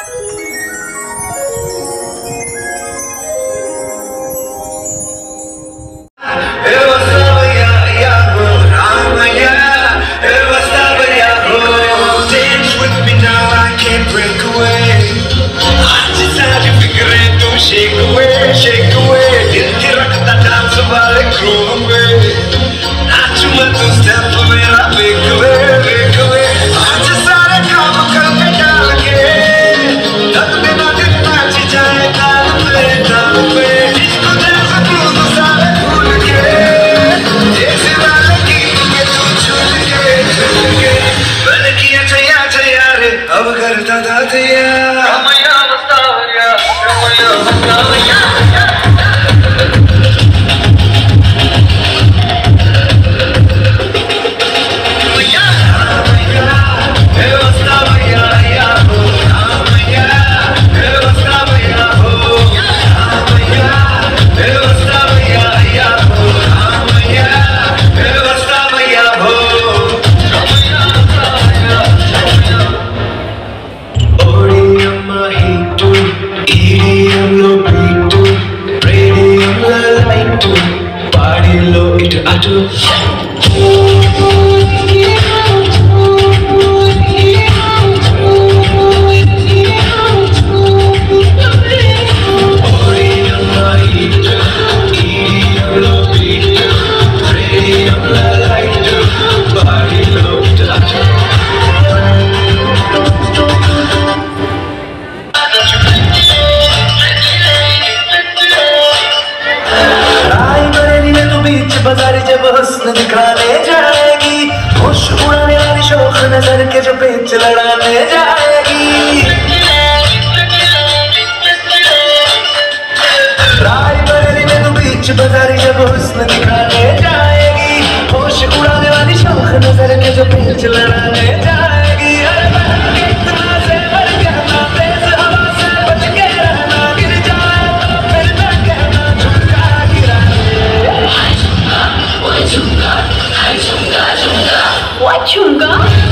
Shake away, shake away, दिल की रखता डांस वाले groove away. नाचू मैं तू step मेरा break away, break away. आज सारे काम करके डाल के, धक देना दिल नाच जाए ताल पे, ताल पे. Disco dance blues सारे भूल के, जैसे वाले गीत में तू झूल के, झूल के. बन किया चया चया रे, अब करता था तैयार. పాడిలో ఇటు అటు रायबरेली में तो बीच बाजारी जब हुस्न दिखाने जाएगी होश उड़ाने वाली शौक नजर के जो पेच लड़ाने जाएगी रायबरेली में तो बीच बाजारी जब हुस्न दिखाने जाएगी होश उड़ाने वाली शौक नजर के जो पेच लड़ाने जाएगी अरे बहन के इतना से भर कहना तेज हवा से बच के रहना गिर जाए तो फिर न कहना झुमका गिरा Wachunga?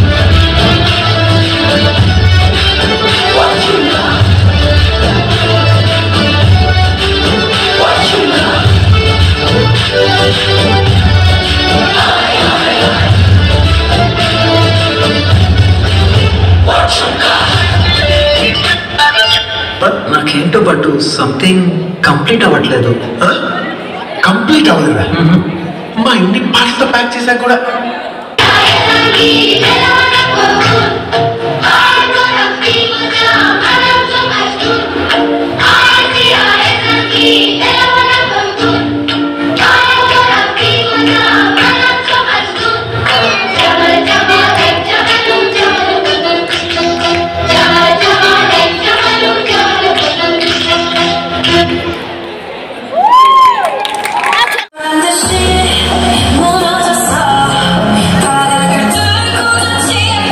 బట్ నాకేంటో బట్ సంథింగ్ కంప్లీట్ అవ్వట్లేదు కంప్లీట్ అవ్వలేదా మా ఇన్ని పాటలతో ప్యాక్ చేశాక కూడా 무너졌어 바닥을 뚫고 던지는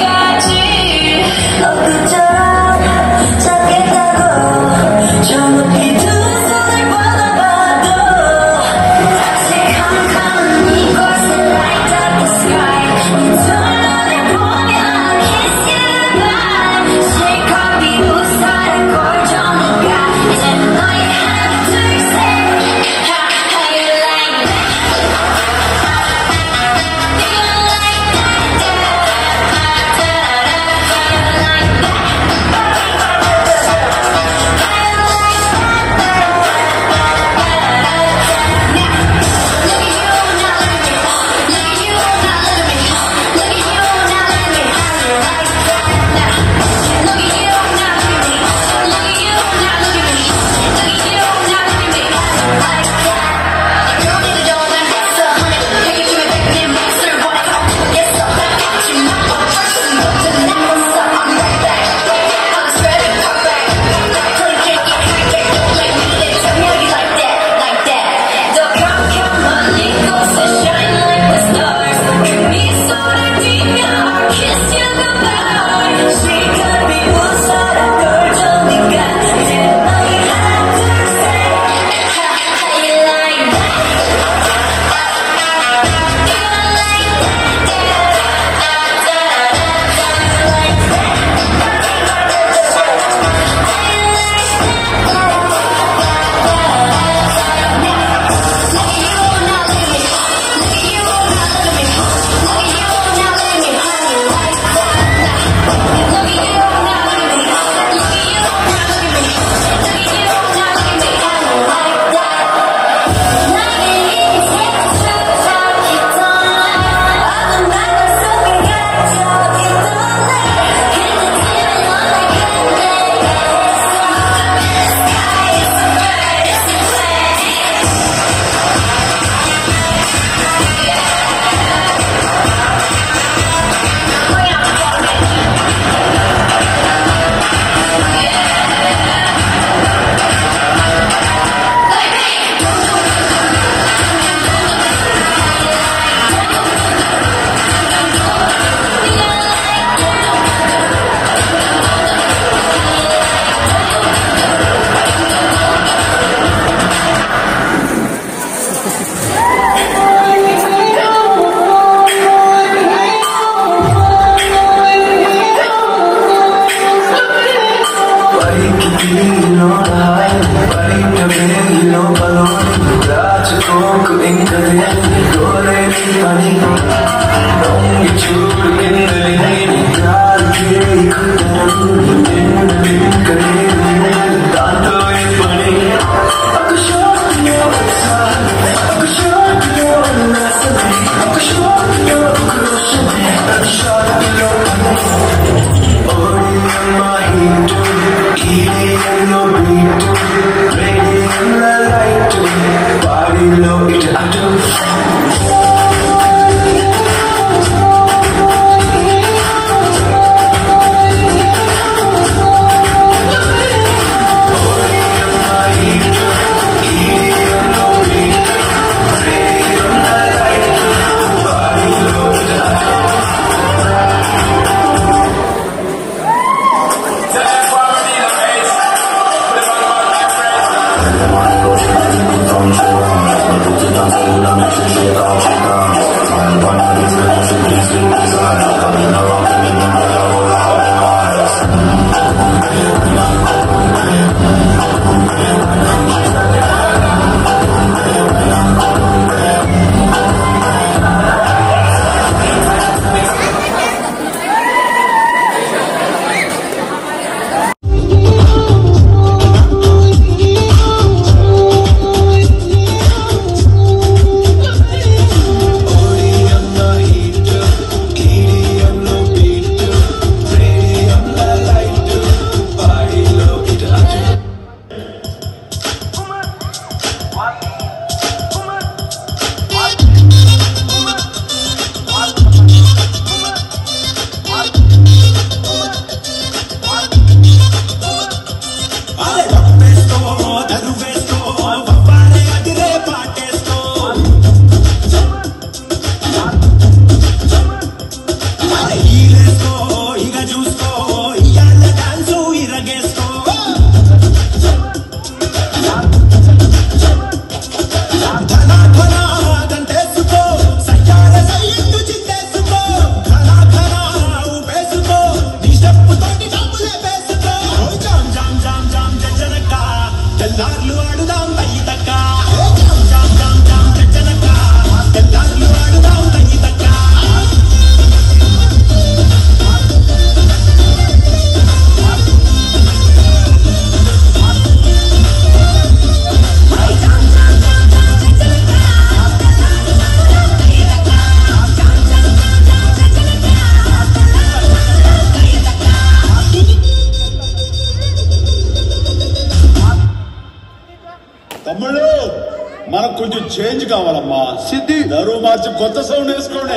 తమ్ముళ్ళు మనకు కొంచెం చేంజ్ కావాలమ్మా సిద్ధి దరువు మార్చి కొత్త సౌండ్ వేసుకోండి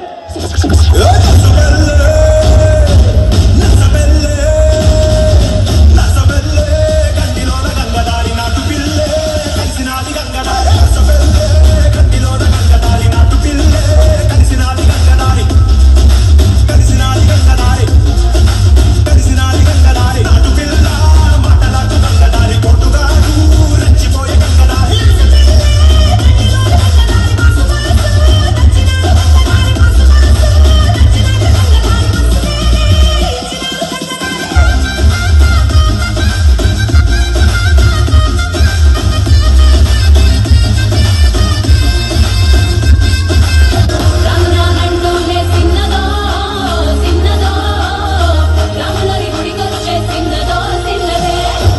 రామనానంటూనే సిన్నదో సిన్నదో రాములరి గుడికొచ్చే సిన్నదో సిన్నదే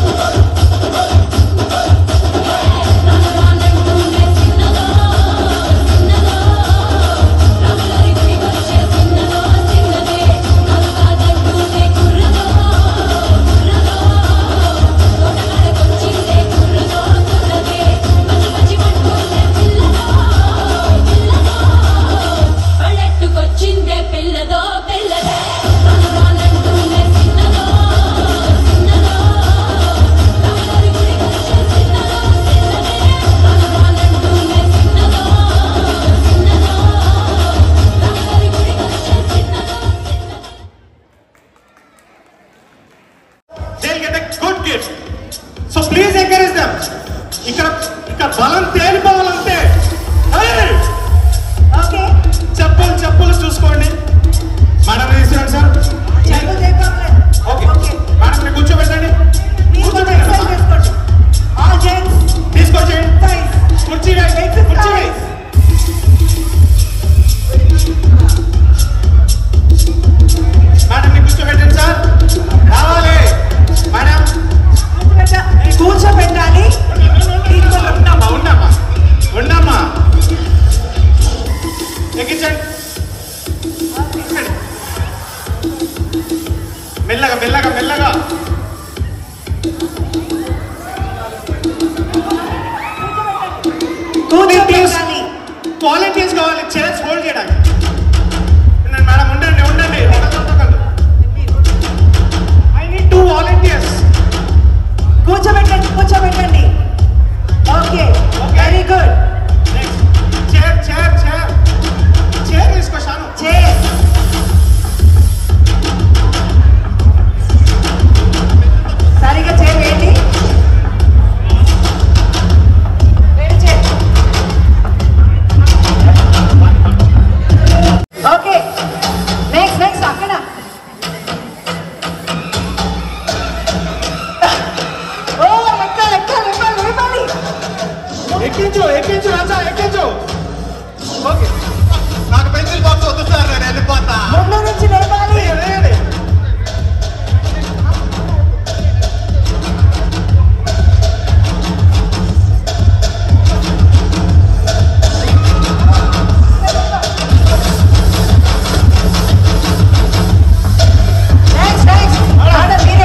రామనానంటూనే సిన్నదో సిన్నదో రాములరి గుడికొచ్చే సిన్నదో సిన్నదే కాదుకాదంటూనే కుర్రదో కుర్రదో తోటకాడకొచ్చిందే కుర్రదో కుర్రదే మంచి మంచి మంటూనే పిల్లదో పిల్లదో పల్లెట్టుకొచ్చిందే పిల్లదో పిల్లదే రానురానంటూనే చిన్నదో చిన్నదో రాములరి గుడికొచ్చే చిన్నదో చిన్నదే రానురానంటూనే చిన్నదో చిన్నదో రాములరి గుడికొచ్చే చిన్నదో చిన్నదో they'll get a good gift. So please encourage them. ఇక్కడ ఇక్కడ బలం తేలిపోవాలంటే ఓకే చెప్పులు చెప్పులు చూసుకోండి మేడం తీసుకురండి సార్ ఓకే మేడం మీరు కూర్చోబెట్టండి కూర్చోబెట్టండి ఎక్కించు ఎక్కించు రాజా ఎక్కించు ఓకే నాకు పెన్సిల్ బాక్స్ వద్దు సార్ నేను వెళ్ళిపోతా ముందు నుంచి లేపాలి వేయండి, వేయండి. నెక్స్ట్ నెక్స్ట్ ఆర్డర్ మీరే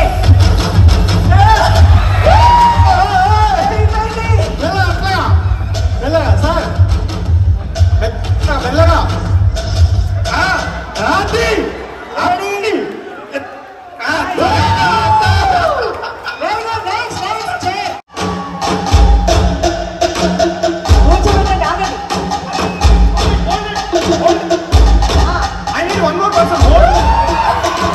మెల్లగా, మెల్లగా. మెల్లగా, సార్. మెల్లగా, మెల్లగా. ఆ, రాత్రి. రాత్రి. ఆ, very good next next chair కూర్చోబెట్టండి ఆగండి I need one more person. More.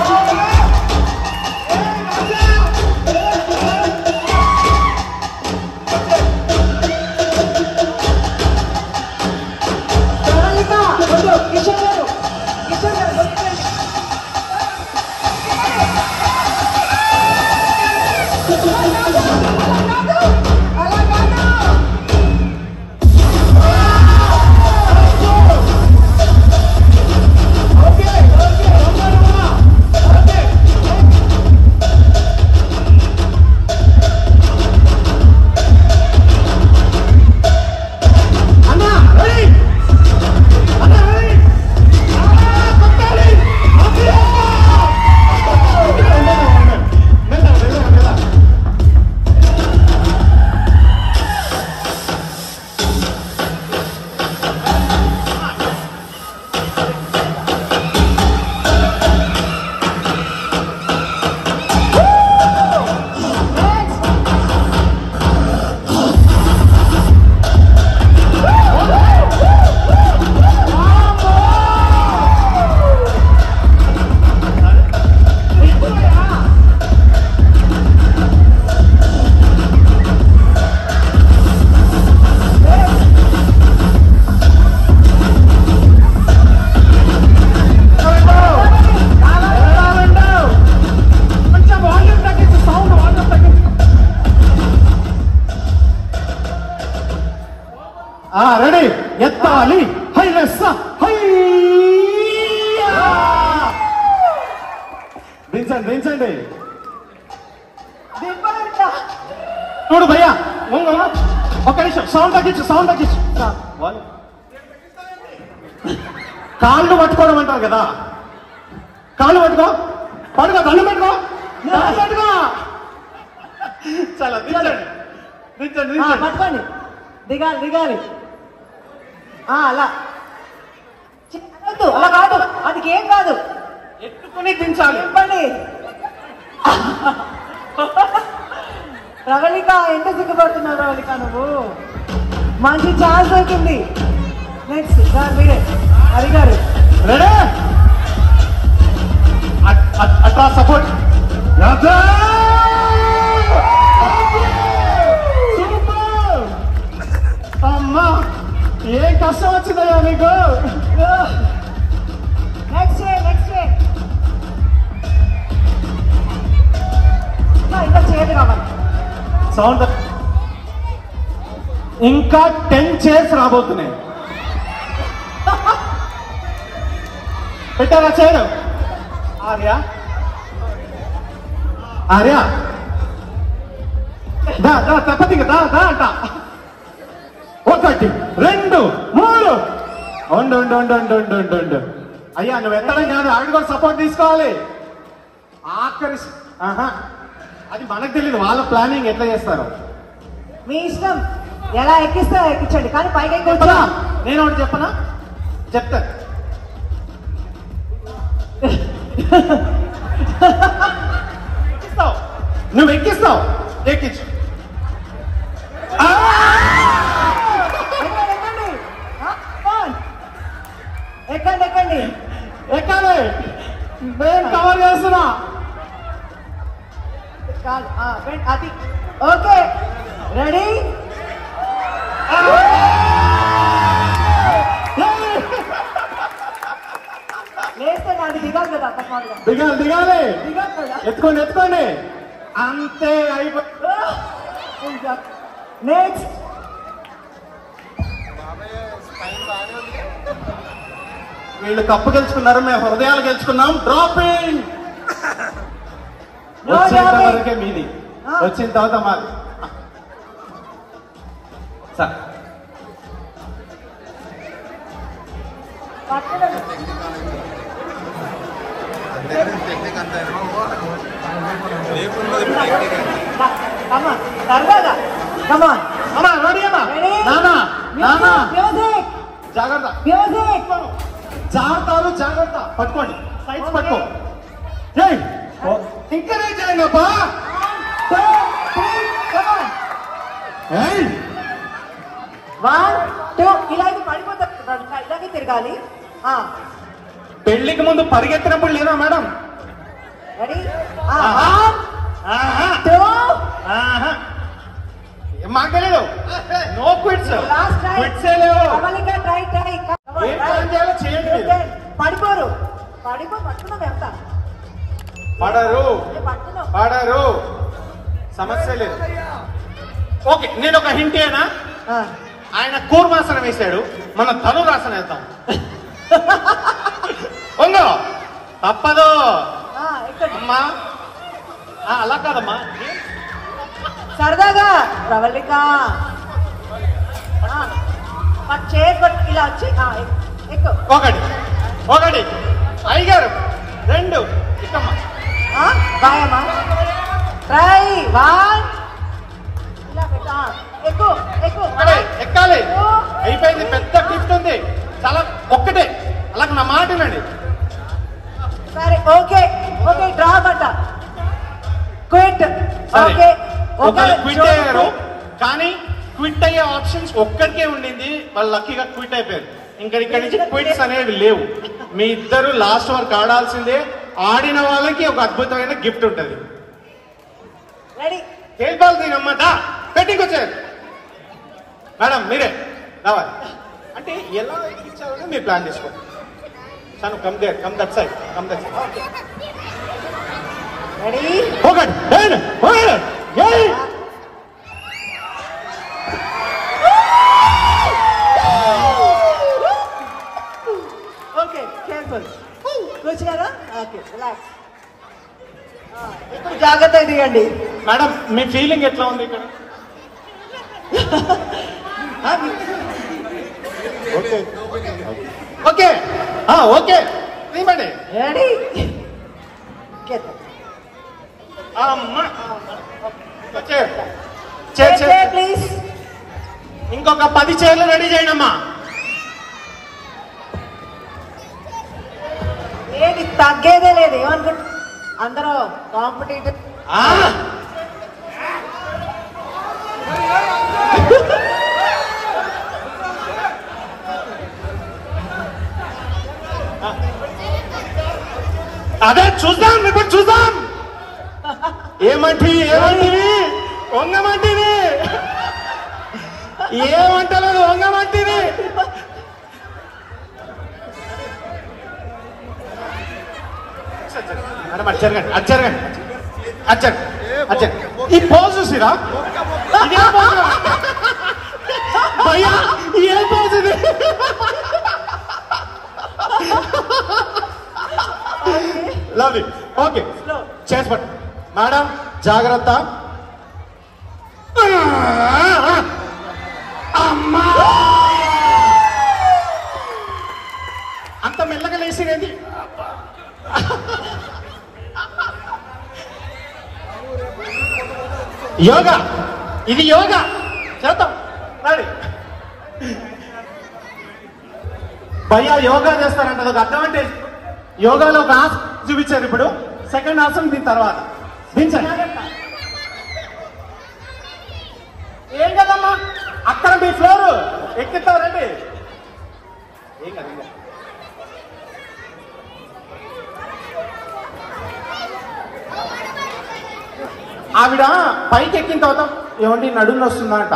ప్రణాళిక వద్దు కిషోర్ గారు కిషోర్ గారు వదిలేయండి. అలా కాదు Okay, okay, Rama, Rama. Okay. అన్న రెడీ అన్న రెడీ కొట్టాలి అబ్బా! మెల్ల మెల్ల మెల్ల కొంచెం వాల్యూమ్ తగ్గించు సౌండ్ వాల్యూమ్ తగ్గించు ఆ రెడీ ఎత్తాలి హై లెస్స హై దించండి దించండి దింపడంట చూడు భయ్యా ఉంగ, ఉంగ. ఒక్క నిమిషం సౌండ్ తగ్గించు సౌండ్ తగ్గించు వాల్యూమ్. కాళ్ళు పట్టుకోవడం అంటారు కదా కాళ్ళు పట్టుకో పడుకో దండం పెట్టుకో దండం పెట్టుకో చాలా దించండి దించండి ఆ, దించండి పట్టుకోండి దిగాలి దిగాలి ఆ, అలా చి- వద్దు, అలా కాదు అది ఏం కాదు ఎత్తుకుని దించాలి చెప్పండి ప్రవళిక ఎంత సిగ్గుపడుతున్నావు ప్రవళిక నువ్వు మంచి ఛాన్స్ దొరికింది నెక్స్ట్ సార్ మీరే హరి గారు రెడీ అట్లా సపోర్ట్ అమ్మా ఏం కష్టం వచ్చిందయ్యా నీకు నెక్స్ట్ నెక్స్ట్ ఇంకా చేయదు కావాలి సౌండ్ ఇంకా టెన్ చైర్స్ రాబోతున్నాయి పెట్టారా చైర్ ఆర్య ఆర్య దా దా తప్పతిగా దా దా అంట ఒకటి రెండు మూడు ఉండు ఉండు ఉండు ఉండు ఉండు ఉండు ఉండు అయ్యా నువ్వు ఎత్తడం కాదు ఆవిడ కూడా సపోర్ట్ తీసుకోవాలి ఆఖరి స- ఆహా అది మనకు తెలియదు వాళ్ళ ప్లానింగ్ ఎట్లా చేస్తారు మీ ఇష్టం ఎలా ఎక్కిస్తే అలా ఎక్కించండి కానీ పైకి చెప్పనా ఎక్కొచ్చు నేను ఒకటి చెప్పనా చెప్తా ఎక్కిస్తావు నువ్వు ఎక్కిస్తావు ఎక్కించు ఆ! ఎక్కండి ఎక్కండి ఆ, come on. ఎక్కండి ఎక్కండి ఎక్కాలి నేను కవర్ చేస్తున్నా కాదు ఆ, ఫ్రెండ్, అది ఓకే రెడీ లేస్తే నాది దిగాలి కదా తప్పకుండా దిగాలి దిగాలి దిగాలి కదా ఎత్తుకోండి ఎత్తుకోండి అంతే అయిపోయి నెక్స్ట్ వీళ్ళు కప్పు గెలుచుకున్నారు మేము హృదయాలు గెలుచుకున్నాం డ్రాపింగ్ No వచ్చేంత dropping. వరకే మీది ఆ. వచ్చిన తర్వాత మాది సార్ కమాన్ సరదాగా కమాన్ అమ్మా రెడీ అమ్మా Ready? నానా నానా మ్యూజిక్ జాగ్రత్త మ్యూజిక్ జాగ్రత్తలు జాగ్రత్త పట్టుకోండి సైడ్స్ పట్టుకో జై ఎంకరేజ్ చేయండి అబ్బా టూ త్రీ కమాన్ ఏయ్ వన్ టూ ఇలాగే పడిపోతారు ఇలాగే తిరగాలి పెళ్లికి ముందు పరిగెత్తినప్పుడు లేదా మేడం రెడీ ఆహా. వన్ ఆహా టూ ఆహా మాకు తెలియదు no quits last try quits లేవు కమలిక ట్రై ట్రై ఏం పని చేయాలో చేయండి మీరు. పడిపోరు పడిపో పట్టుకున్నాం ఎంత పడరు పట్టుకున్నాం పడరు సమస్య లేదు ఓకే నేను ఒక హింట్ ఏనా ఆ, ఆయన కూర్మాసనం వేశాడు మన ధనురాసనం వేద్దాం ఉందో తప్పదు ఆ, ఎక్కండి. అమ్మా ఆ, అలా కాదమ్మా సరదాగా ప్రవళిక చైర్ పట్టు ఇలా వచ్చి ఆ, ఎక్- ఎక్కు ఒకటి ఒకటి అయ్యగారు రెండు ఇక్కమ్మా ఆ, బాయమ్మా ట్రై వన్ ఇలా పెట్టు ఆ, ఎక్కు ఎక్కు ఒకటే ఎక్కాలి అయిపోయింది పెద్ద గిఫ్ట్ ఉంది చాలా ఒక్కటే అలా నా మాట వినండి సరే ఓకే ఓకే డ్రాప్ అంట క్విట్ సరే. ఓకే ఒకరు క్విట్ అయ్యారు కానీ క్విట్ అయ్యే ఆప్షన్స్ ఒక్కరికే ఉండింది వాళ్ళు లక్కీగా క్విట్ అయిపోయారు ఇంకా ఇక్కడి నుంచి క్విట్స్ అనేవి లేవు మీ ఇద్దరు లాస్ట్ వరకు ఆడాల్సిందే ఆడిన వాళ్ళకి ఒక అద్భుతమైన గిఫ్ట్ ఉంటుంది రెడీ తేల్పాలు దీనమ్మా దా పెట్టింగ్ వచ్చారు మేడం మీరే రావాలి అంటే ఎలా ఇచ్చారని మీరు ప్లాన్ చేసుకోండి తను come there come that side come that side ready ఒకటి రెండు ఒకటి ఏయ్ ఓకే కేర్ఫుల్ కూర్చున్నారా ఓకే రిలాక్స్ ఇప్పుడు జాగ్రత్త దిగండి మేడం మీ ఫీలింగ్ ఎట్లా ఉంది ఇక్కడ ఓకే ఓకే ఆ, ఓకే ఇవ్వండి రెడీ అమ్మా చైర్ చైర్ చైర్ ప్లీజ్ ఇంకొక పది చైర్లు రెడీ చేయండి అమ్మా ఏంటి తగ్గేదే లేదు ఏమనుకుంటు అందరూ కాంపిటేటివ్ ఆ, అదే చూద్దాం ఇప్పుడు చూద్దాం ఏమంటివి ఏమంటివి వంగమంటివి ఏమంటలేదు వంగమంటివి మేడం అటు జరగండి అటు జరగండి అటు జరగండి అటు జరగండి. ఈ పోజ్ చూసిరా ఇదే పోజ్ భయ్యా ఏ పోజ్ ఇది లవ్ ఇట్ ఓకే చేసి పట్టు మేడం జాగ్రత్త అమ్మా అంత మెల్లగా లేచిరేంది యోగా ఇది యోగా చేద్దాం రండి భయ్యా యోగా చేస్తారంట ఒక అడ్వాంటేజ్ యోగాలో ఒక ఆసనం చూపించారు ఇప్పుడు సెకండ్ ఆసనం దీని తర్వాత దించండి ఏం కదమ్మా అక్కడ మీ ఫ్లోర్ ఎక్కిస్తారండి ఏం కదా ఆవిడ పైకి ఎక్కిన తర్వాత ఏమండి నడుము వస్తుందంట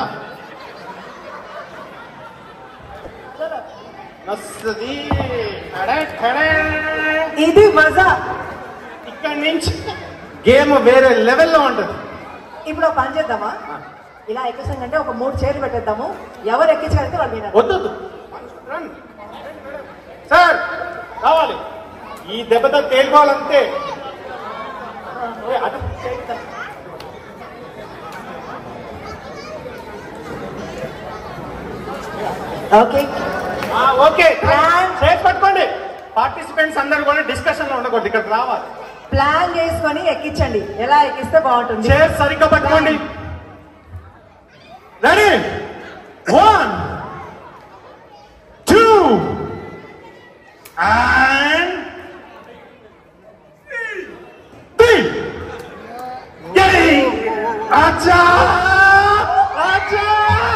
వస్తుంది టడే, టడే. ఇది మజా ఇక్కడి నుంచి గేమ్ వేరే లెవెల్లో ఉంటుంది ఇప్పుడు ఒక పని చేద్దామా ఇలా ఎక్కించంటే ఒక మూడు చైర్లు పెట్టేద్దాము ఎవరు ఎక్కించగలిగితే వాళ్ళు వినాలి వద్దు వద్దు. రండి. సార్ కావాలి ఈ దెబ్బతో తేలిపోవాలంతే ఓయ్, అటు చేయిద్దాం. ఓకే ఆ, ఓకే Plan. చేసి పట్టుకోండి పార్టిసిపెంట్స్ అందరూ కూడా డిస్కషన్ లో ఉండకూడదు ఇక్కడ రావాలి ప్లాన్ చేసుకొని ఎక్కించండి ఎలా ఎక్కిస్తే బాగుంటుంది చైర్ సరిగ్గా పట్టుకోండి ready one two and three అచ్చా అచ్చా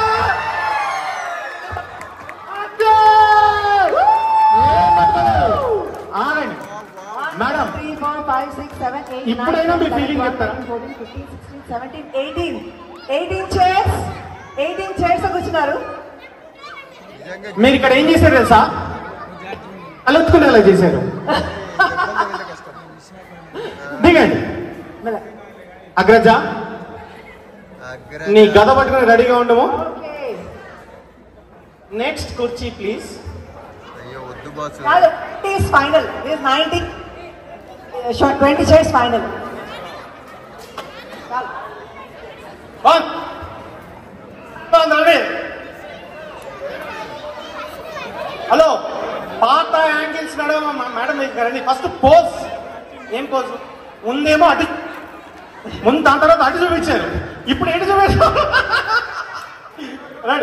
ఆగండి మేడం three four five six seven eight ఇప్పుడైనా మీ feeling చెప్తారా? Fourteen fifteen sixteen seventeen eighteen eighteen chairs eighteen chairs కూర్చున్నారు మీరు ఇక్కడ ఏం చేశారు తెలుసా అలెత్తుకునేలా చేశారు దిగండి మెల్ల- అగ్రజ నీ గద పట్టుకుని రెడీగా ఉండము ఓకే నెక్స్ట్ కుర్చీ ప్లీజ్ అయ్యో వద్దు బాసు కాదు is final is ninety twenty chairs final hello పాత యాంగిల్స్ మేడం మేడం ఇక్కడ రండి ఫస్ట్ పోజ్ ఏం పోజ్ ముందేమో అటు ముందు దాని తర్వాత అటు చూపించారు ఇప్పుడు ఏంటి చూపించారు రండి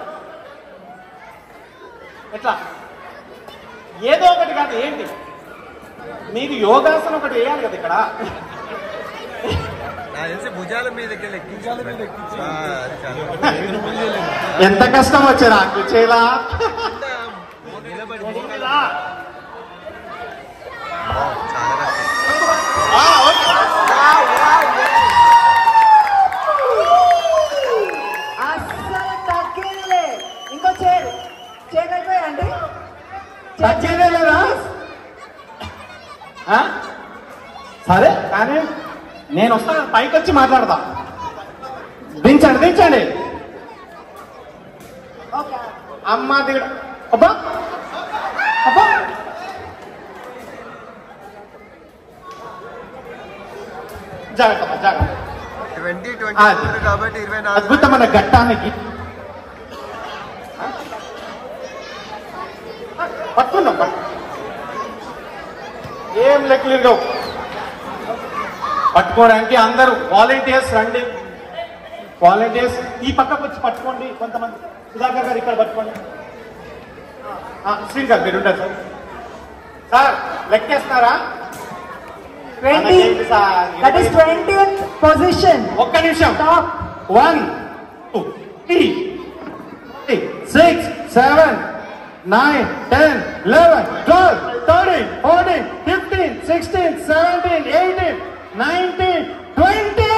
ఎట్లా ఏదో ఒకటి కాదు ఏంటి మీరు యోగాసనం ఒకటి వేయాలి కదా ఇక్కడ నాకు తెలిసి భుజాల మీదకి వెళ్ళి ఎక్కించాల మీద అది చాలు ఎంత కష్టం వచ్చారా కూర్చేలా నిలబడి ఇలా. ఓ, చాలా కష్టం ఆ, ఓకే. అస్సలు తగ్గిందిలే ఇంకో చైర్ చైర్ అయిపోయాండి తగ్గేదే లేదా ఆ? సరే కానీ నేను వస్తాను పైకి వచ్చి మాట్లాడతా దించండి దించండి ఓకే అమ్మ దిగ అబ్బా అబ్బా జాగ్రత్త అమ్మా, జాగ్రత్త ట్వంటీ అది. ట్వంటీ కాబట్టి ఇరవై నాలుగు అద్భుతమైన ఘట్టానికి పట్టుకున్నాం పట్టు ఏం లెక్కలు ఇరగవు పట్టుకోవడానికి అందరూ వాలంటీర్స్ రండి వాలంటీర్స్ ఈ పక్కకు వచ్చి పట్టుకోండి కొంతమంది సుధాకర్ గారు ఇక్కడ పట్టుకోండి ఆ, శ్రీన్ గారు మీరు ఉంటారు సార్ సార్ లెక్కేస్తున్నారా ట్వంటీ మనకేంటి sir? That is twenty position ఒక్క నిమిషం top one two three six seven nine ten eleven twelve thirteen fourteen fifteen sixteen seventeen eighteen nineteen twenty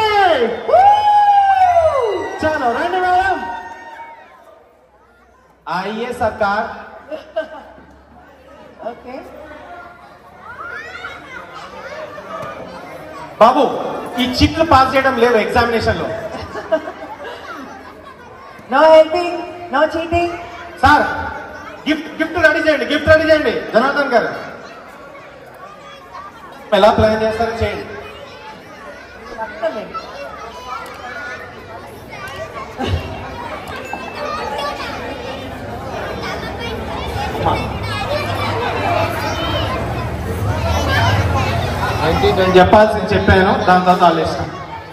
చలో రండి మేడం आइए सरकार ఓకే బాబు ఈ చిట్లు పాస్ చేయడం లేదు ఎగ్జామినేషన్ లో no helping no cheating sir gift gift ready చేయండి గిఫ్ట్ రెడీ చేయండి జనార్దన్ గారు ఎలా ప్లాన్ చేస్తారో చేయండి నేను చెప్పాల్సింది చెప్పాను దాని తర్వాత వాళ్ళు ఇష్టం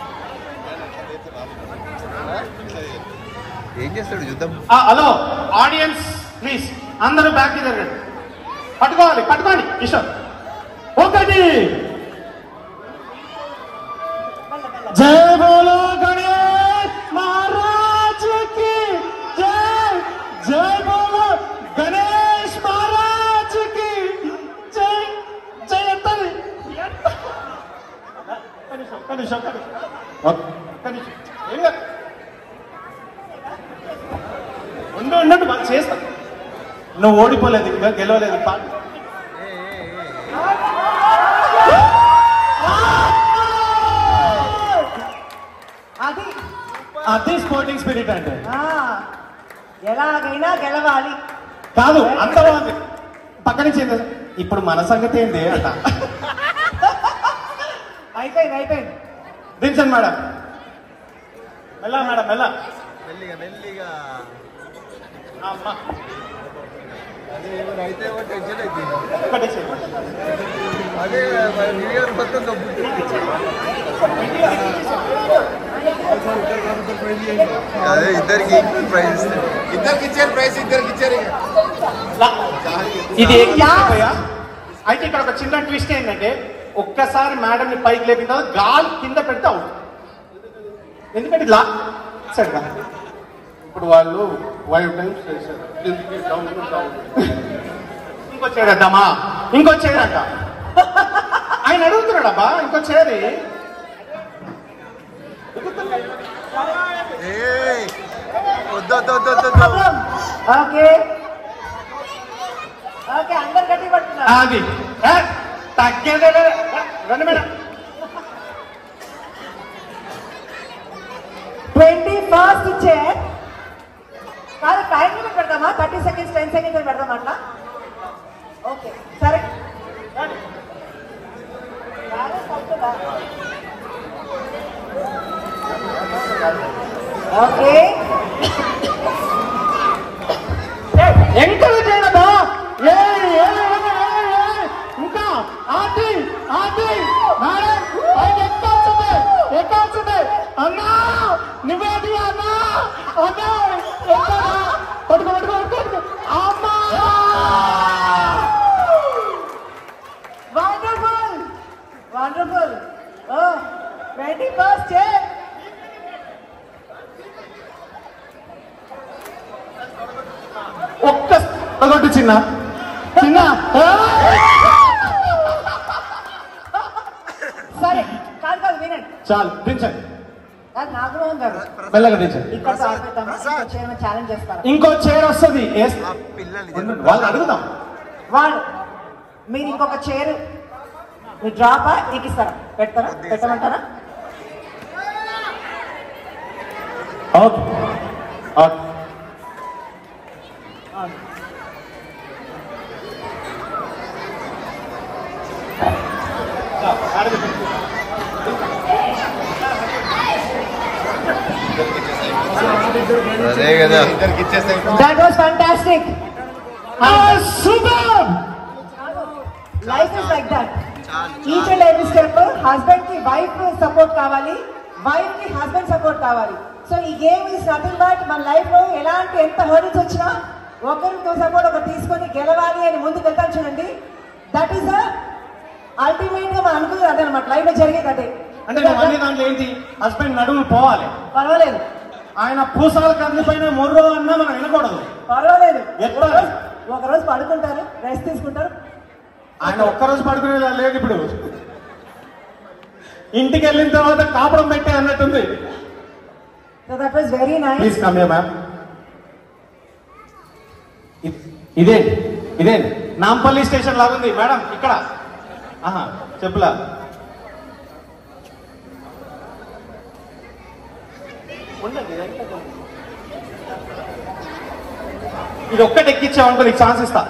ఏం చేస్తాడు యుద్ధం ఆ, హలో ఆడియన్స్ ప్లీజ్ అందరూ బ్యాక్ జరగండి పట్టుకోవాలి పట్టుకోండి ఇష్టం ఒకటి జై బోలో గణేష్ మహారాజ్ కి జై జై బోలో గణేష్ మహారాజ్ కి జై జై ఎత్తాలి ఒక్క నిమిషం, ఒక్క నిమిషం, ఒక్క నిమిషం. ఒక్క నిమిషం. ఏం కాదు. ఉండు ఉన్నట్టు మనం చేస్తాం నువ్వు ఓడిపోలేదు ఇంకా గెలవలేదు పాట అది అది స్పోర్టింగ్ స్పిరిట్ అంటే ఆ, ఎలాగైనా గెలవాలి కాదు అంత బాగుంది పక్క నుంచి ఏంది? ఇప్పుడు మన సంగతి ఏంటి అంట అయిపోయింది అయిపోయింది దించండి మేడం మెల్ల మేడం మెల్ల మెల్లిగా మెల్లిగా అమ్మ అదే ఏమైనా అయితే ఏమో టెన్షన్ అవుతుంది ఒక్కటే చేయి. అదే మరి న్యూ ఇయర్ మొత్తం దొబ్బుతుంది అదే ఇద్దరికి ఈక్వల్ ప్రైజ్ ఇద్దరికి ఇచ్చారు ప్రైస్ ఇద్దరికి ఇచ్చారు ఇక. లా. ఇది ఎక్కిపోయా అయితే ఇక్కడ ఒక చిన్న ట్విస్ట్ ఏంటంటే ఒక్కసారి మేడం ని పైకి లేపిన తర్వాత గాలి కింద పెడితే అవుట్ ఎందుకంటే లా సరిగా ఇప్పుడు వాళ్ళు ఫైవ్ టైమ్స్ చేశారు కిందికి, down, down. ఇంకో చైర్ వేద్దామా ఇంకో చైర్ అంట ఆయన అడుగుతున్నాడు అబ్బా ఇంకో చైర్ ఏయ్ వద్దు వద్దు వద్దు వద్దు వద్దు ఓకే ఓకే అందరు గట్టి పడుతున్నారు అది ఏ, తగ్గేదే లేదు. రండి మేడం ట్వంటీ ఫస్ట్ చైర్ కాదు టైం లిమిట్ పెడదామా థర్టీ సెకండ్స్ టెన్ సెకండ్స్ పెడదాం అట్లా ఓకే సరే ఓకే ఎంకరేజ్ చేయడదా ఏ ఏ, ఏ, ఏ, ఏ, ఇంకా ఆది ఆది మేడం పైకి ఎక్కాల్సిందే ఎక్కాల్సిందే అన్నా నువ్వేది అన్నా అన్నా ఎక్కడా పట్టుకో పట్టుకో పట్టుకో అమ్మా వండర్ఫుల్ వండర్ఫుల్ ఓ ట్వంటీ ఫస్ట్ చైర్ ఒక్క ఒకటి చిన్న చిన్న సరే కాదు కాదు వినండి చాలు దించండి కాదు నాగమోహన్ గారు మెల్లగా దించండి ఇక్కడ ఆగిపోతామా చేయమని ఛాలెంజ్ చేస్తారా ఇంకో చైర్ వస్తుంది ఎస్. ఆ పిల్లలు ఉండండి, వాళ్ళని అడుగుదాం వాళ్ళు మీరు ఇంకొక చైర్ మీరు డ్రాపా ఎక్కిస్తారా పెడతారా పెట్టమంటారా ఓకే ఓకే అదే కదా ఇద్దరికి ఇచ్చేస్తాయి that was fantastic super life is like that each and every step husband కి వైఫ్ సపోర్ట్ కావాలి వైఫ్ కి హస్బెండ్ సపోర్ట్ కావాలి సో ఈ గేమ్ ఇస్ నథింగ్ బట్ మన లైఫ్ లో ఎలాంటి ఎంత హర్డల్స్ వచ్చినా ఒకరితో సపోర్ట్ ఒకరు తీసుకొని గెలవాలి అని ముందుకు వెళ్తాను చూడండి దట్ ఈస్ అల్టిమేట్ గా మనం అనుకున్నది అదే అనమాట లైఫ్ లో జరిగేది అదే అంటే నువ్వు అన్ని దాంట్లో ఏంటి హస్బెండ్ నడుము పోవాలి పర్వాలేదు ఆయన పూసాల కంది పైన మొర్రో అన్నా మనం వినకూడదు పర్వాలేదు ఎట్లా? ఒకరోజు ఒకరోజు పడుకుంటారు రెస్ట్ తీసుకుంటారు ఆయన ఒక్కరోజు పడుకునేలా లేదు ఇప్పుడు ఇంటికి వెళ్ళిన తర్వాత కాపురం పెట్టే అన్నట్టుంది so that was very nice please come ma'am ఇదే ఇదే నాంపల్లి స్టేషన్ లాగుంది మేడం ఇక్కడ ఆహా చెప్పులా ఉండండి, ఇది ఎంత ఉంది? ఇది ఒక్కటి ఎక్కించామనుకో నీకు ఛాన్స్ ఇస్తా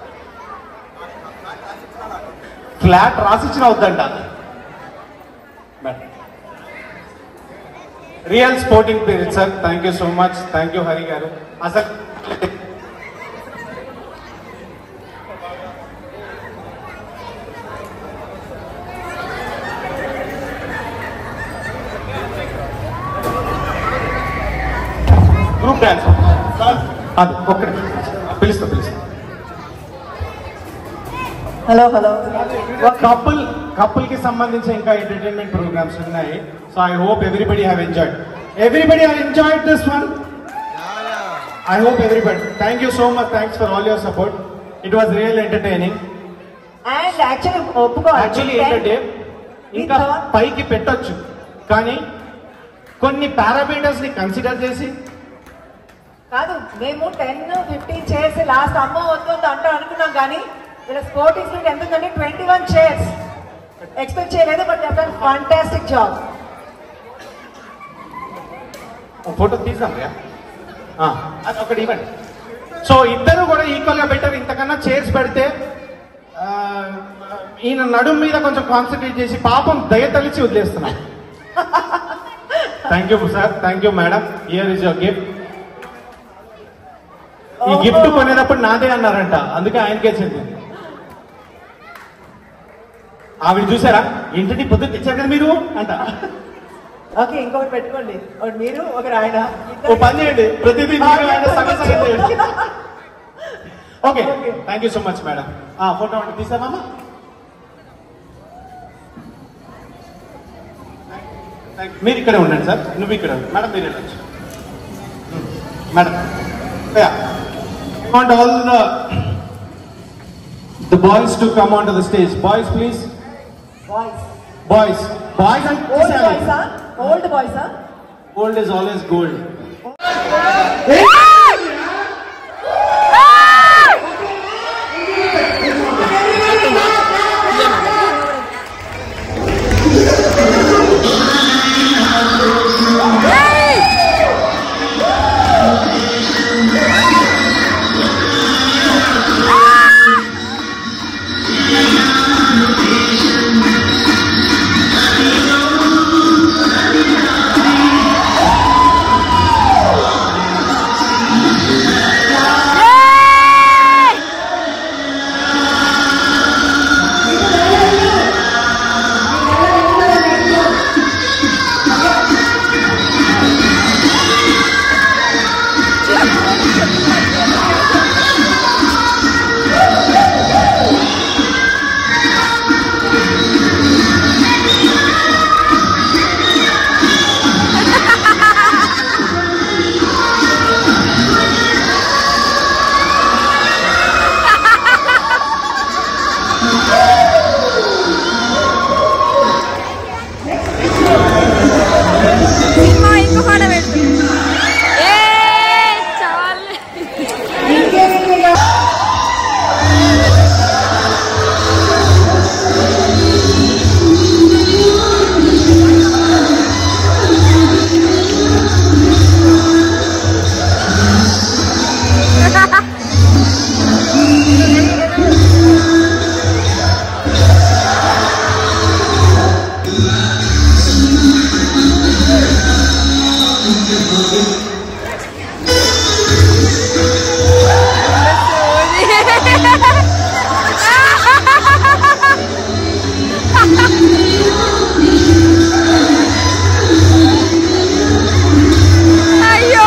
ఫ్లాట్ రాసిచ్చిన వద్దంట madam real sporting period sir thank you so much thank you Hari గారు అసలు గ్రూప్ డాన్స్ అది ఒక్కటి పిలుస్తా పిలుస్తా హలో హలో కపుల్ కపుల్ కి సంబంధించి ఇంకా ఎంటర్టైన్మెంట్ ప్రోగ్రామ్స్ ఉన్నాయి so I hope everybody have enjoyed everybody have enjoyed this one I hope everybody thank you so much thanks for all your support it was real entertaining and actually ఒప్పుకోవాలి actually ఏంటంటే ఇంకా పైకి పెట్టొచ్చు కానీ కొన్ని parameters ని consider చేసి కాదు మేము టెన్ ఫిఫ్టీన్ చైర్స్ లాస్ట్ అమ్మ వద్దు వద్దు అంటూ అనుకున్నాం కానీ ఇలా స్పోర్టింగ్ స్పీడ్ ఎంత ఉందంటే ట్వంటీ వన్ చైర్స్ ఎక్స్పెక్ట్ చేయలేదు బట్ ఫంటాస్టిక్ జాబ్ ఫోటో తీద్దాం రా ఆ, అది ఒకటి ఇవ్వండి సో ఇద్దరు కూడా ఈక్వల్ గా బెటర్ ఇంతకన్నా చైర్స్ పెడితే ఆ, ఈయన నడుం మీద కొంచెం కాన్సన్ట్రేట్ చేసి పాపం దయ తలిచి వదిలేస్తున్నాం thank you sir thank you madam here is your gift ఈ గిఫ్ట్ కొనేటప్పుడు నాదే అన్నారంట అందుకే ఆయనకే చెందింది ఆవిడ చూసారా ఏంటంటే పొద్దు తెచ్చారు కదా మీరు అంట ఓకే ఇంకొకటి పెట్టుకోండి ఒకటి మీరు ఒకరు ఆయన ఓ పని చేయండి ప్రతిదీ మీరు ఆయన సగం సగం చేయండి okay thank you so much madam ఆ ఫోటో ఒకటి తీసామమ్మా మీరు ఇక్కడే ఉండండి సార్ నువ్వు ఇక్కడ ఉండు. మేడం మీరు వెళ్ళొచ్చు madam want all the the boys to come on to the stage boys please boys boys boys old అంటే బాయ్సా ఓల్డ్ బాయ్సా gold is always gold cinema ఇంకొకటి పెట్టు ఏ చాలు అయ్యో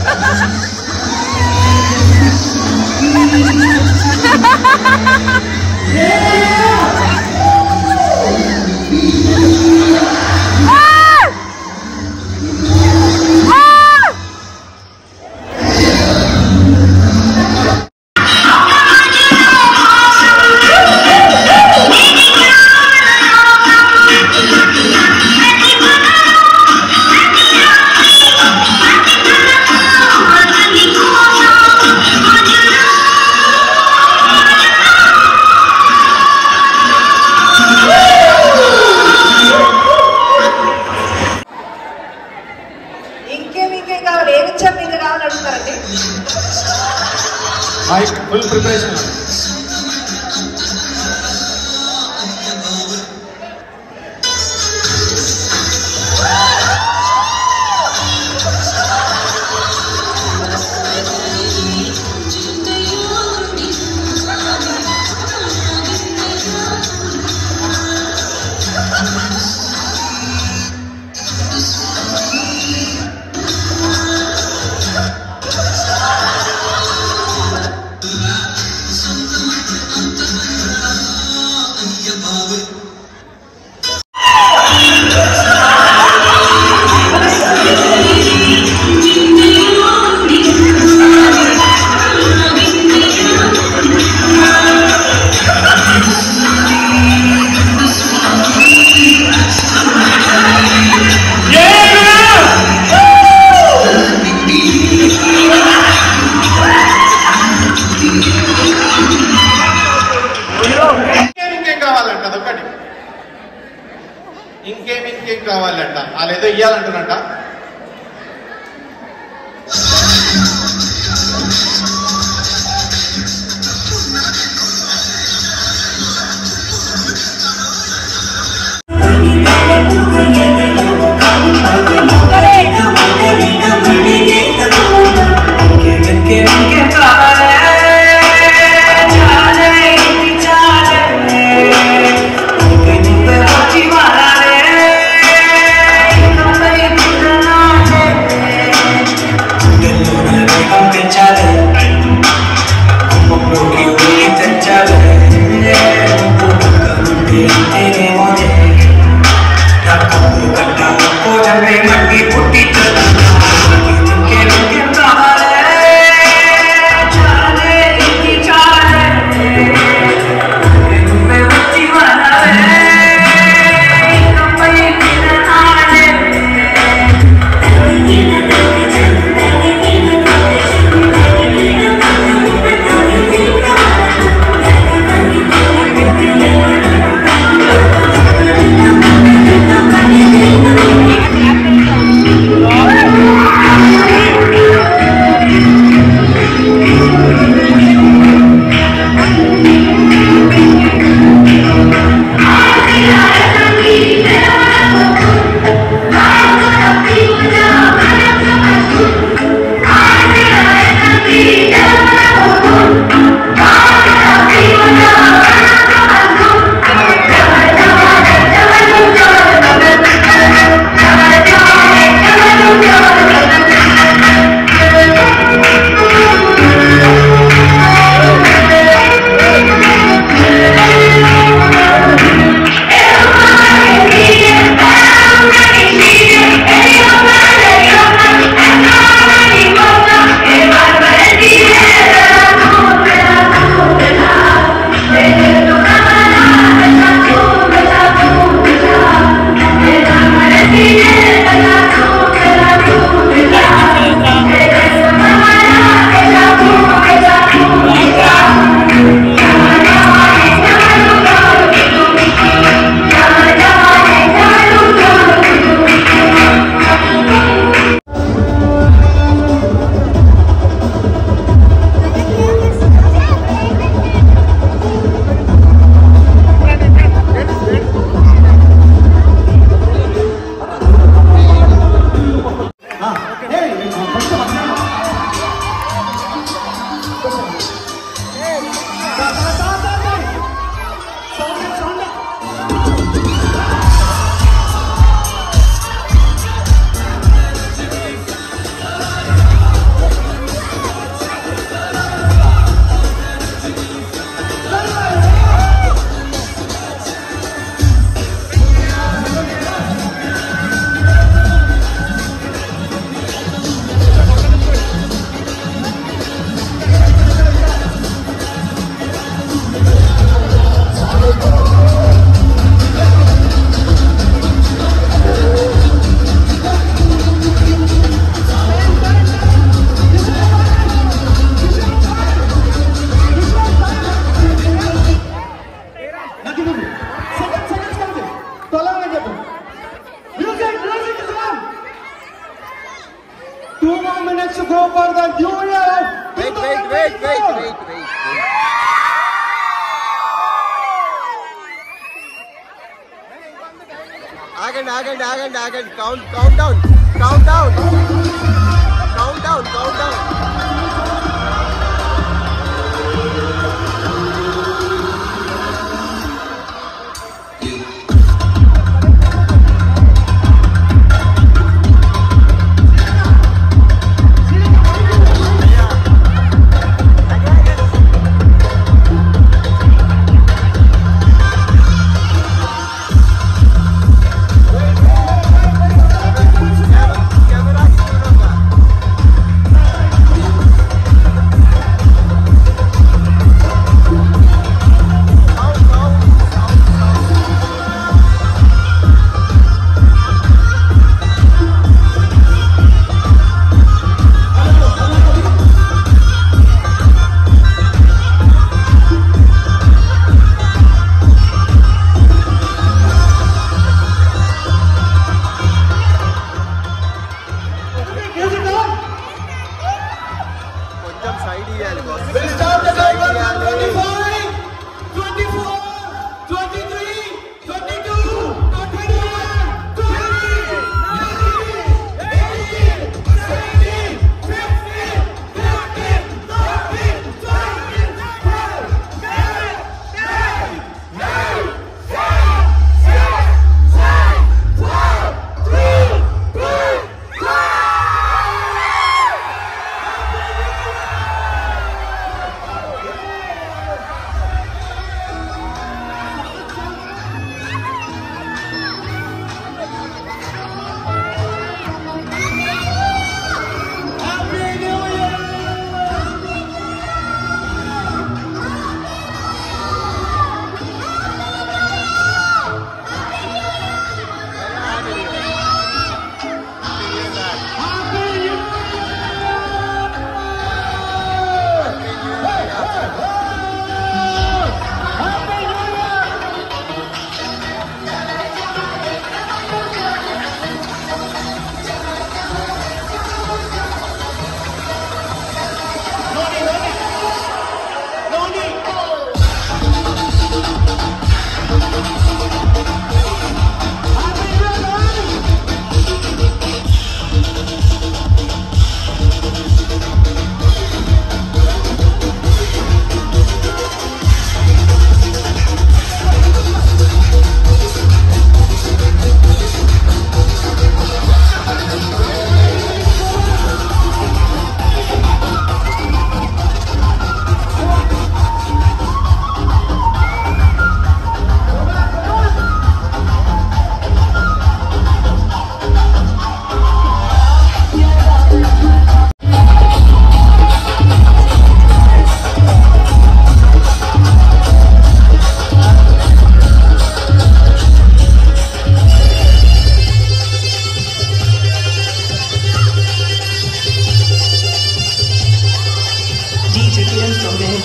ఇంకేం ఇంకేం కావాలి ఏమి ఇచ్చాం ఇంకా కావాలని అడుగుతారండి ఫుల్ ప్రిపరేషన్ ఇంకేం ఇంకేం కావాలంట అదొకటి ఇంకేం ఇంకేం కావాలంట వాళ్ళు ఏదో ఇయ్యాలంటున్నట minutes to go for the New Year. Wait, wait, wait, wait, wait, wait. ఆగండి ఆగండి ఆగండి ఆగండి count countdown countdown countdown countdown కొంచెం సైడ్ ఇవ్వాలి సైడ్ ఇవ్వాలి 24, 23, 22, 21, 20, 19, 18, 17, 15, 14, 13, 12, 12, 9, 9, 8,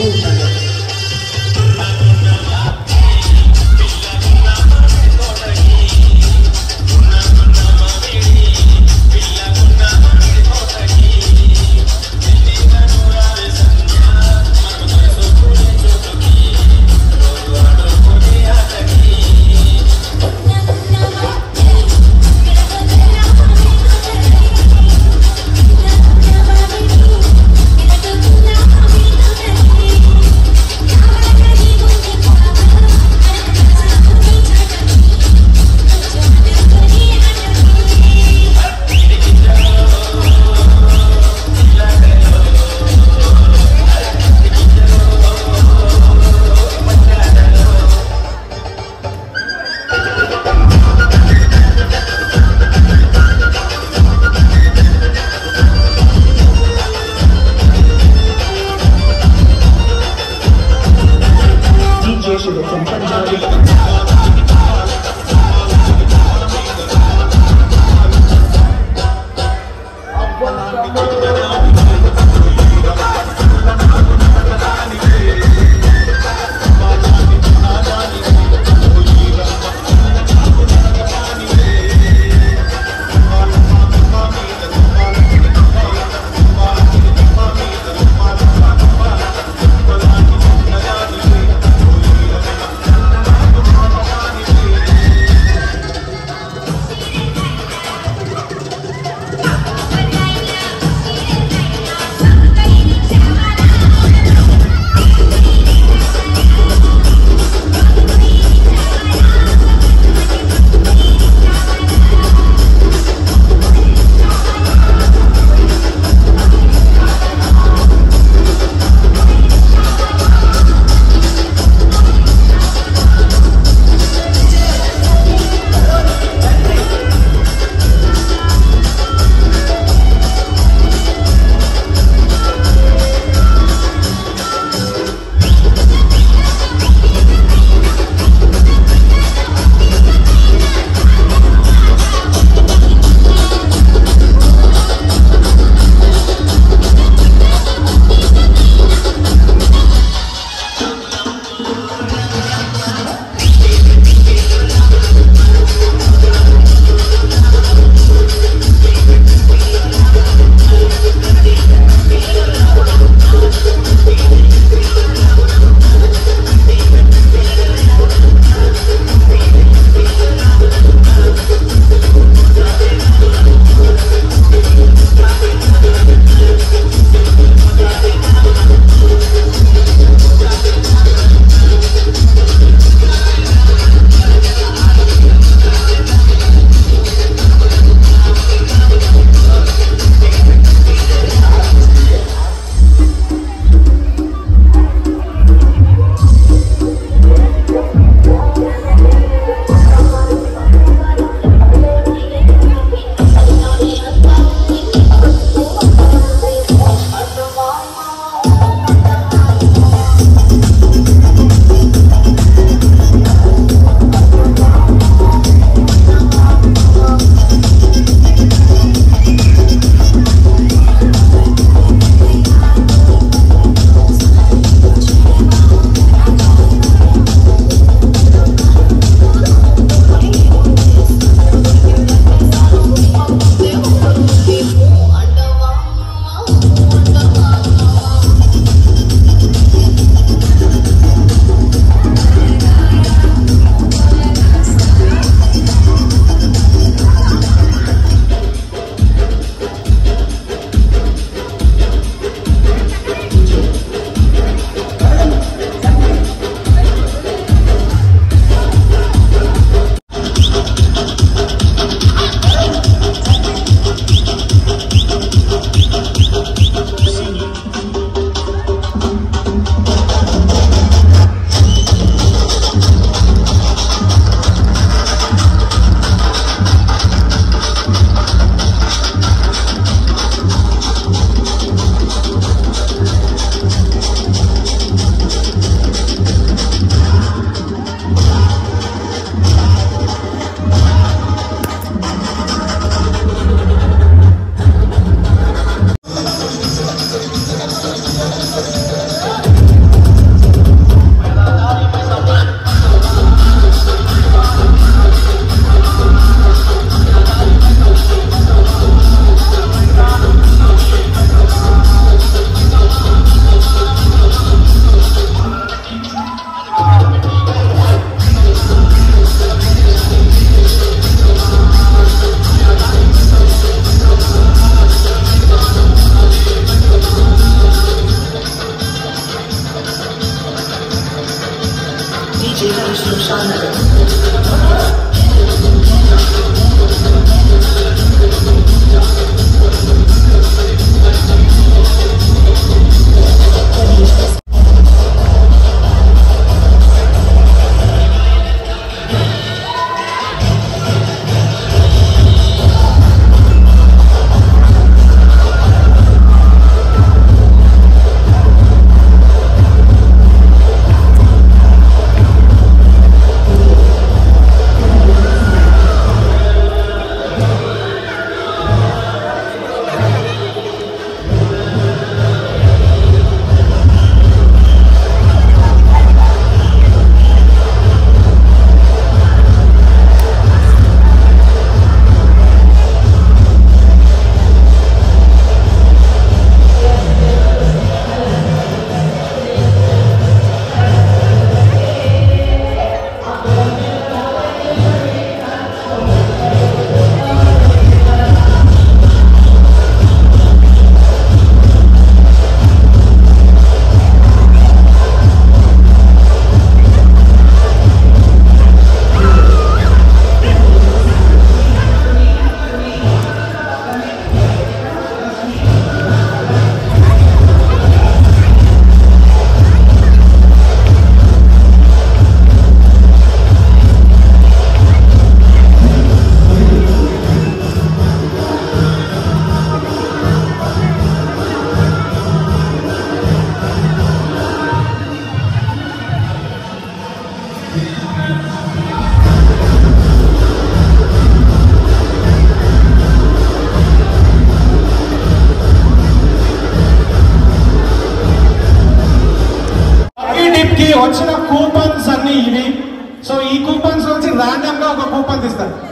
Thank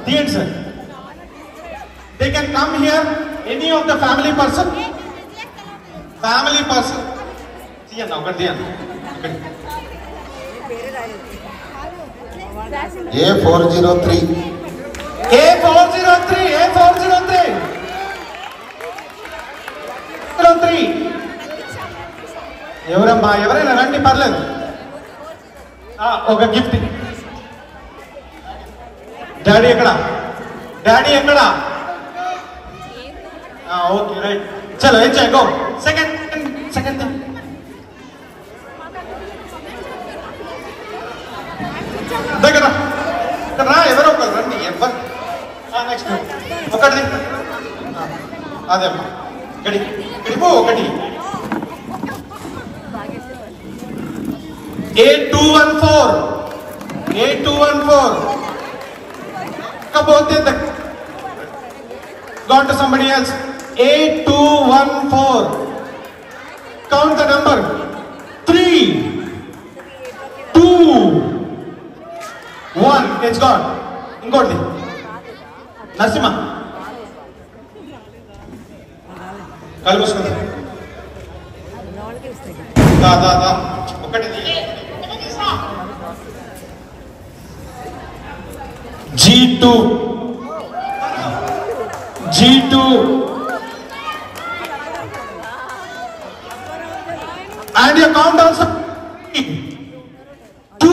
తీయండి sir they can come here any of the family person family person తీయండి ఒకటి తీయండి ఒకటి. A four zero three A four zero three A four zero three zero three ఎవరమ్మా ఎవరైనా రండి పర్లేదు ఆ, ఒక గిఫ్ట్ డాడీ ఎక్కడ డాడీ ఎక్కడ ఆ, ఓకే రైట్ చలో ఎంజాయ్ గో సెకండ్ సెకండ్ దగ్గర ఇక్కడ రా ఎవరో ఒకరు రండి ఎవరు నెక్స్ట్ ఒకటి ఆ, అదే అమ్మా ఇక్కడి ఇక్కడి పో ఒకటి A two one four A two one four కాకపోతే gone to somebody else. 8214. Count the number. 3, 2, 1. It's gone. ఇంకోటి నరసింహ కళ్ళు మూసుకుంది దా దా దా ఒకటి G two G two and you count also two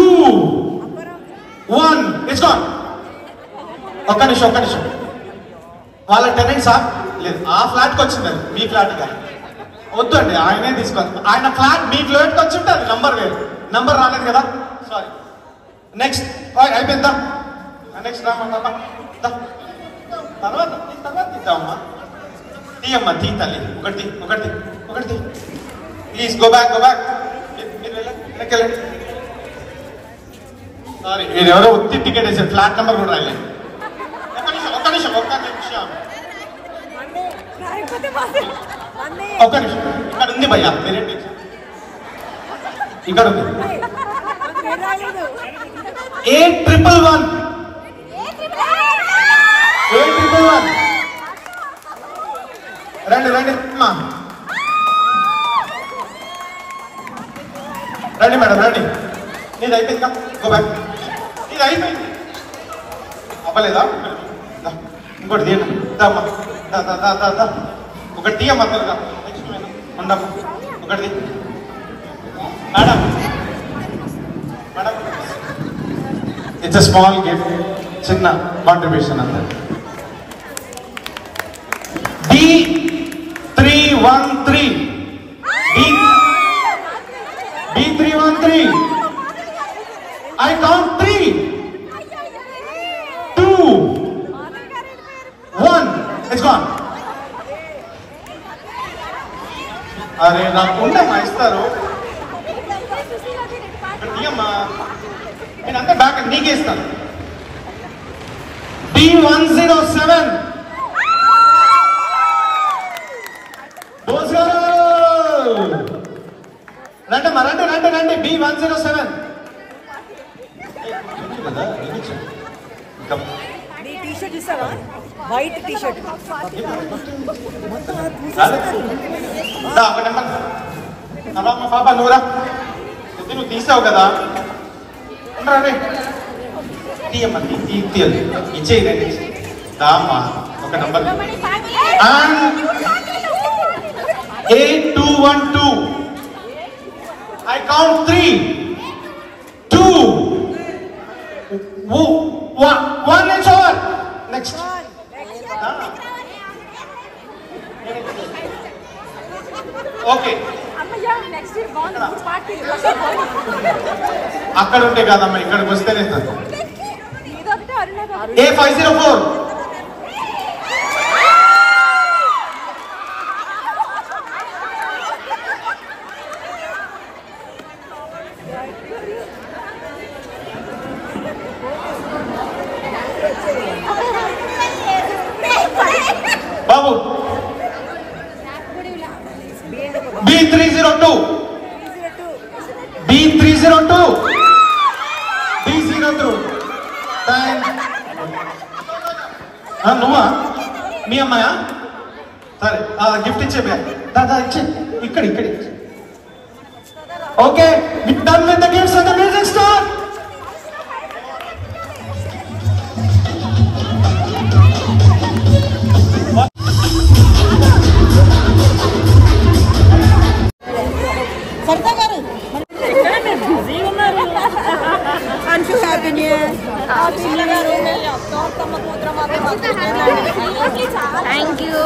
one it's gone ఒక్క నిమిషం ఒక్క నిమిషం వాళ్ళ టెనెంట్సా లేదు ఆ ఫ్లాట్కి వచ్చింది అది మీ ఫ్లాట్ కాదు వద్దు అండి ఆయనే తీసుకోవాలి ఆయన ఫ్లాట్ మీ ఫ్లాట్కి వచ్చి ఉంటే అది నంబర్ వేరు నంబర్ రాలేదు కదా సారీ నెక్స్ట్ అయిపోయిందా నెక్స్ట్ రామా తర్వాత తీ, తర్వాత తీద్దామమ్మా తీయమ్మా తీ తల్లి ఒకటి తీ, ఒకటి తీ, ఒకటి తీ. Please go back go back మీరు వెళ్ళండి వెనక్కి వెళ్ళండి సారీ మీరు ఎవరో ఉత్తి టికెట్ వేసారు ఫ్లాట్ నెంబర్ కూడా రాయలేదు ఒక్క నిమిషం ఒక్క నిమిషం ఒక్క నిమిషం ఒక్క నిమిషం ఇక్కడ ఉంది భయ్యా మీరేంటి ఇక్కడ ఉంది eight triple one eight triple one రండి రండి అమ్మా రండి మేడం రండి నీది అయిపోయింది గో బ్యాక్ నీది అయిపోయింది అవ్వలేదా దా, ఇంకోటి తీయండి దా అమ్మా దా దా దా దా దా ఒకటి తీయమ్మా త్వరగా నెక్స్ట్ ఉండమ్మా ఒకటి తీ. Madam madam it's a small gift చిన్న కాంట్రిబ్యూషన్ అంతే D three one three D three one three I count three two one it's gone అరే నాకు ఉండమ్మా ఇస్తారు తీయమ్మా నేను అంతా బ్యాక్ నీకే ఇస్తాను D one zero seven Bose గారు రండమ్మా రండి రండి రండి బి వన్ జీరో సెవెన్ నీ టీ షర్ట్ ఇస్తావా వైట్ టీ షర్ట్ ఒక నెంబర్ అలా మా పాప నువ్వురా ఇది నువ్వు తీసావు కదా ఉండరా రే తీయమ్మా తీ తీ తీయాలి ఇచ్చేయి రండి దామ్మా ఒక number eight two one two I count three two one it's over next okay అక్కడ ఉంటే కాదమ్మా ఇక్కడికి వస్తేనే ఏ ఫైవ్ జీరో ఫోర్ బాబు B three zero two B three zero two B zero two ఆ, నువ్వా మీ అమ్మాయా సరే ఆ గిఫ్ట్ ఇచ్చే బ్యాగ్ దాదా ఇచ్చే ఇక్కడ ఇక్కడ ఇచ్చే. Okay done with the gifts and the music star Sarita గారు Anshu happy new year thank you